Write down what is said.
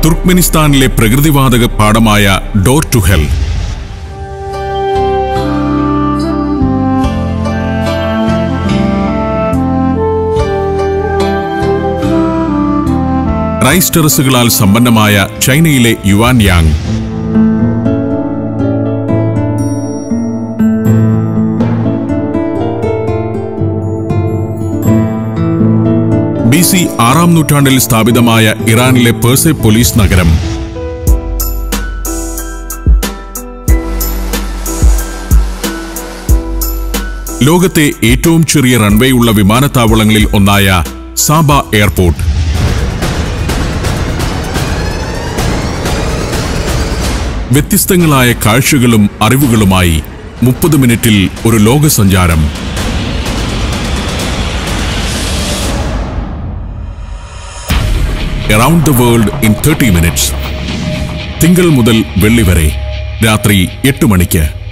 തുർക്ക്മെനിസ്ഥാനിലെ പ്രകൃതിവാതക പാടമായ Door to Hell rice ടെറസുകളാൽ സമ്പന്നമായ ചൈനയിലെ യുവാൻ യാങ് ബി സി ആറാം നൂറ്റാണ്ടിൽ സ്ഥാപിതമായ ഇറാനിലെ പേഴ്സെ പോലീസ് നഗരം ലോകത്തെ ഏറ്റവും ചെറിയ റൺവേ ഉള്ള വിമാനത്താവളങ്ങളിൽ ഒന്നായ സാബ എയർപോർട്ട് വ്യത്യസ്തങ്ങളായ കാഴ്ചകളും അറിവുകളുമായി മുപ്പത് മിനിറ്റിൽ ഒരു ലോക സഞ്ചാരം around the world in thirty minutes തിങ്കൾ മുതൽ വെള്ളി വരെ രാത്രി എട്ട് മണിക്ക്